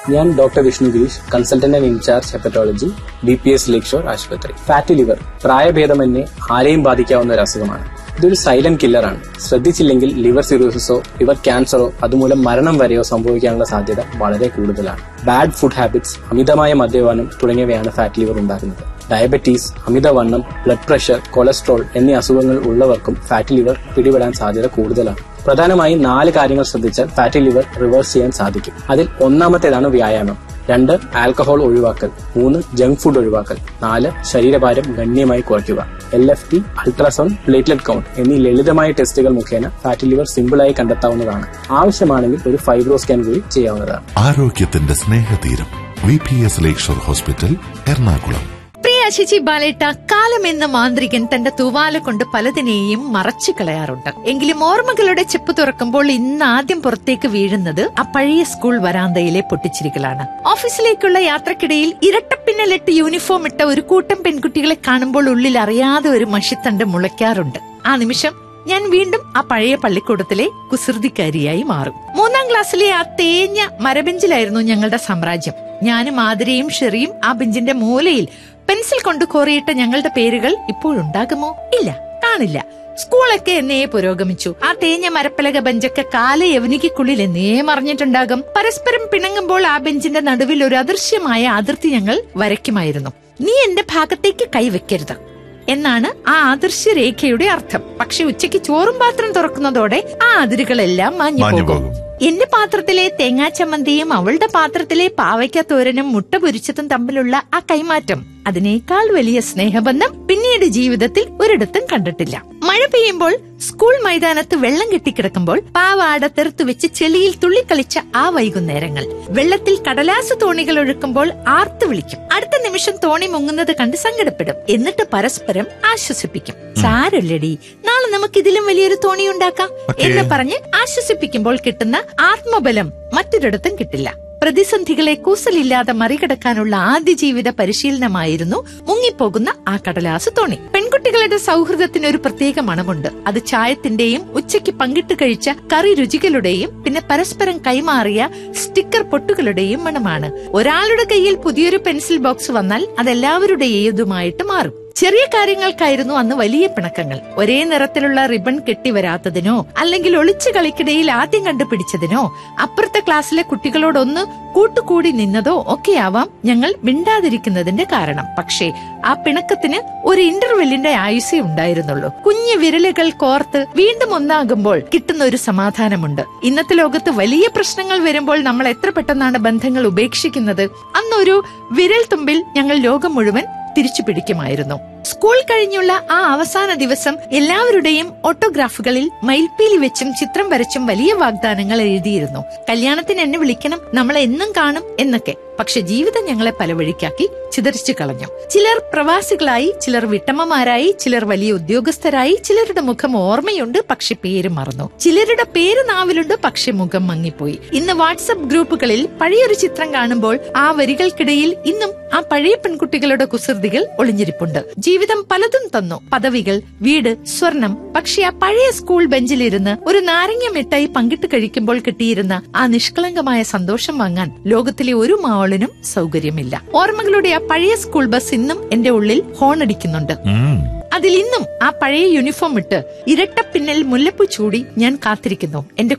ഞാൻ doctor Vishnu Girish consultant and in charge hepatology B P S Lakeshore ആശുപത്രി fatty liver പ്രായഭേദമന്യേ ആരെയും ബാധിക്കാവുന്ന ഒരു അസുഖമാണ് ഇതൊരു സൈലന്റ് കില്ലറാണ് ശ്രദ്ധിച്ചില്ലെങ്കിൽ ലിവർ സിറോസിസോ ലിവർ ക്യാൻസറോ അതുമൂലം മരണം വരെയോ സംഭവിക്കാനുള്ള സാധ്യത വളരെ കൂടുതലാണ് ബാഡ് ഫുഡ് ഹാബിറ്റ്സ് അമിതമായ മദ്യപാനം തുടങ്ങിയവയാണ് ഫാറ്റ് ലിവർ ഉണ്ടാക്കുന്നത് ഡയബറ്റീസ് അമിതവണ്ണം ബ്ലഡ് പ്രഷർ കൊളസ്ട്രോൾ എന്നീ അസുഖങ്ങൾ ഉള്ളവർക്കും ഫാറ്റ് ലിവർ പിടിപെടാൻ സാധ്യത കൂടുതലാണ് പ്രധാനമായും നാല് കാര്യങ്ങൾ ശ്രദ്ധിച്ചാൽ ഫാറ്റി ലിവർ റിവേഴ്സ് ചെയ്യാൻ സാധിക്കും അതിൽ ഒന്നാമത്തേതാണ് വ്യായാമം രണ്ട് ആൽക്കഹോൾ ഒഴിവാക്കൽ മൂന്ന് ജങ്ക് ഫുഡ് ഒഴിവാക്കൽ നാല് ശരീരഭാരം ഗണ്യമായി കുറയ്ക്കുക L F T ultrasound platelet count എന്നീ ലളിതമായ ടെസ്റ്റുകൾ മുഖേന ഫാറ്റി ലിവർ സിമ്പിളായി കണ്ടെത്താവുന്നതാണ് ആവശ്യമാണെങ്കിൽ ഒരു ഫൈബ്രോ സ്കാൻ കൂടി ചെയ്യാവുന്നതാണ് ആരോഗ്യത്തിന്റെ സ്നേഹതീരം V P S Lakeshore hospital Ernakulam Priya Sasi ബാലേട്ട കാലം എന്ന മാന്ത്രികൻ തന്റെ തൂവാല കൊണ്ട് പലതിനെയും മറച്ചു കളയാറുണ്ട് എങ്കിലും ഓർമ്മകളുടെ ചെപ്പ് തുറക്കുമ്പോൾ ഇന്ന് ആദ്യം പുറത്തേക്ക് വീഴുന്നത് ആ പഴയ സ്കൂൾ വരാന്തയിലെ പൊട്ടിച്ചിരികളാണ് ഓഫീസിലേക്കുള്ള യാത്രക്കിടയിൽ ഇരട്ടപ്പിന്നലിട്ട് യൂണിഫോം ഇട്ട ഒരു കൂട്ടം പെൺകുട്ടികളെ കാണുമ്പോൾ ഉള്ളിൽ അറിയാതെ ഒരു മഷിത്തണ്ട് മുളയ്ക്കാറുണ്ട് ആ നിമിഷം ഞാൻ വീണ്ടും ആ പഴയ പള്ളിക്കൂടത്തിലെ കുസൃതിക്കാരിയായി മാറും മൂന്നാം ക്ലാസ്സിലെ ആ തേഞ്ഞ മരബെഞ്ചിലായിരുന്നു ഞങ്ങളുടെ സാമ്രാജ്യം ഞാനും ആതിരയും ഷെറിയും ആ ബെഞ്ചിന്റെ മൂലയിൽ പെൻസിൽ കൊണ്ട് കോറിയിട്ട ഞങ്ങളുടെ പേരുകൾ ഇപ്പോഴുണ്ടാകുമോ ഇല്ല കാണില്ല സ്കൂളൊക്കെ എന്നേ പുരോഗമിച്ചു ആ തേഞ്ഞ മരപ്പലക ബെഞ്ചൊക്കെ കാല യവനിക്കുള്ളിൽ എന്നേ മറിഞ്ഞിട്ടുണ്ടാകും പരസ്പരം പിണങ്ങുമ്പോൾ ആ ബെഞ്ചിന്റെ നടുവിൽ ഒരു അദൃശ്യമായ അതിർത്തി ഞങ്ങൾ വരയ്ക്കുമായിരുന്നു നീ എന്റെ ഭാഗത്തേക്ക് കൈവെക്കരുത് എന്നാണ് ആ ആദർശ രേഖയുടെ അർത്ഥം പക്ഷെ ഉച്ചയ്ക്ക് ചോറും പാത്രം തുറക്കുന്നതോടെ ആ അതിരുകളെല്ലാം മാഞ്ഞു മാഞ്ഞു പോകും പോകും. എന്റെ പാത്രത്തിലെ തേങ്ങാ ചമ്മന്തിയും അവളുടെ പാത്രത്തിലെ പാവയ്ക്ക തോരനും മുട്ട പൊരിച്ചതും തമ്മിലുള്ള ആ കൈമാറ്റം അതിനേക്കാൾ വലിയ സ്നേഹബന്ധം പിന്നീട് ജീവിതത്തിൽ ഒരിടത്തും കണ്ടിട്ടില്ല മഴ പെയ്യുമ്പോൾ സ്കൂൾ മൈതാനത്ത് വെള്ളം കെട്ടിക്കിടക്കുമ്പോൾ പാവാട തെറുത്തു വെച്ച് ചെളിയിൽ തുള്ളിക്കളിച്ച ആ വൈകുന്നേരങ്ങൾ വെള്ളത്തിൽ കടലാസ് തോണികൾ ഒഴുക്കുമ്പോൾ ആർത്തു വിളിക്കും അടുത്ത നിമിഷം തോണി മുങ്ങുന്നത് കണ്ട് സങ്കടപ്പെടും എന്നിട്ട് പരസ്പരം ആശ്വസിപ്പിക്കും സാരല്ലടി നാളെ നമുക്ക് ഇതിലും വലിയൊരു തോണി ഉണ്ടാക്കാം Okay. എന്ന് പറഞ്ഞ് ആശ്വസിപ്പിക്കുമ്പോൾ കിട്ടുന്ന ആത്മബലം മറ്റൊരിടത്തും കിട്ടില്ല പ്രതിസന്ധികളെ കൂസലില്ലാതെ മറികടക്കാനുള്ള ആദ്യ ജീവിത പരിശീലനമായിരുന്നു മുങ്ങിപ്പോകുന്ന ആ കടലാസ് തോണി പെൺകുട്ടികളുടെ സൗഹൃദത്തിന് ഒരു പ്രത്യേക മണമുണ്ട് അത് ചായത്തിന്റെയും ഉച്ചയ്ക്ക് പങ്കിട്ട് കഴിച്ച കറി രുചികളുടെയും പിന്നെ പരസ്പരം കൈമാറിയ സ്റ്റിക്കർ പൊട്ടുകളുടെയും മണമാണ് ഒരാളുടെ കയ്യിൽ പുതിയൊരു പെൻസിൽ ബോക്സ് വന്നാൽ അതെല്ലാവരുടേതുമായിട്ട് മാറും ചെറിയ കാര്യങ്ങൾക്കായിരുന്നു അന്ന് വലിയ പിണക്കങ്ങൾ ഒരേ നിറത്തിലുള്ള റിബൺ കെട്ടിവരാത്തതിനോ അല്ലെങ്കിൽ ഒളിച്ചു കളിക്കിടയിൽ ആദ്യം കണ്ടുപിടിച്ചതിനോ അപ്പുറത്തെ ക്ലാസ്സിലെ കുട്ടികളോടൊന്ന് കൂട്ടുകൂടി നിന്നതോ ഒക്കെയാവാം ഞങ്ങൾ മിണ്ടാതിരിക്കുന്നതിന്റെ കാരണം പക്ഷേ ആ പിണക്കത്തിന് ഒരു ഇന്റർവെല്ലിന്റെ ആയുസേ ഉണ്ടായിരുന്നുള്ളൂ കുഞ്ഞു വിരലുകൾ കോർത്ത് വീണ്ടും ഒന്നാകുമ്പോൾ കിട്ടുന്ന ഒരു സമാധാനമുണ്ട് ഇന്നത്തെ ലോകത്ത് വലിയ പ്രശ്നങ്ങൾ വരുമ്പോൾ നമ്മൾ എത്ര പെട്ടെന്നാണ് ബന്ധങ്ങൾ ഉപേക്ഷിക്കുന്നത് അന്നൊരു വിരൽ തുമ്പിൽ ഞങ്ങൾ ലോകം മുഴുവൻ തിരിച്ചു പിടിക്കുമായിരുന്നു സ്കൂൾ കഴിഞ്ഞുള്ള ആ അവസാന ദിവസം എല്ലാവരുടെയും ഓട്ടോഗ്രാഫുകളിൽ മയിൽപ്പീലി വെച്ചും ചിത്രം വരച്ചും വലിയ വാഗ്ദാനങ്ങൾ എഴുതിയിരുന്നു കല്യാണത്തിന് എന്നെ വിളിക്കണം നമ്മളെ എന്നും കാണും എന്നൊക്കെ പക്ഷെ ജീവിതം ഞങ്ങളെ പല വഴിക്കാക്കി ചിതറിച്ചു കളഞ്ഞു ചിലർ പ്രവാസികളായി ചിലർ വിട്ടമ്മമാരായി ചിലർ വലിയ ഉദ്യോഗസ്ഥരായി ചിലരുടെ മുഖം ഓർമ്മയുണ്ട് പക്ഷെ പേര് മറന്നു ചിലരുടെ പേര് നാവിലുണ്ട് പക്ഷെ മുഖം മങ്ങിപ്പോയി ഇന്ന് വാട്സപ്പ് ഗ്രൂപ്പുകളിൽ പഴയൊരു ചിത്രം കാണുമ്പോൾ ആ വരികൾക്കിടയിൽ ഇന്നും ആ പഴയ പെൺകുട്ടികളുടെ കുസൃതികൾ ഒളിഞ്ഞിരിപ്പുണ്ട് ജീവിതം പലതും തന്നു പദവികൾ വീട് സ്വർണം പക്ഷെ ആ പഴയ സ്കൂൾ ബെഞ്ചിലിരുന്ന് ഒരു നാരങ്ങ മിഠായി പങ്കിട്ട് കഴിക്കുമ്പോൾ കിട്ടിയിരുന്ന ആ നിഷ്കളങ്കമായ സന്തോഷം വാങ്ങാൻ ലോകത്തിലെ ഒരു മാവളിനും സൗകര്യമില്ല ഓർമ്മകളുടെ ആ പഴയ സ്കൂൾ ബസ് ഇന്നും എന്റെ ഉള്ളിൽ ഹോണടിക്കുന്നുണ്ട് ഉം. അതിൽ ഇന്നും ആ പഴയ യൂണിഫോം ഇട്ട് ഇരട്ടപ്പിന്നൽ മുല്ലപ്പൂ ചൂടി ഞാൻ കാത്തിരിക്കുന്നു എന്റെ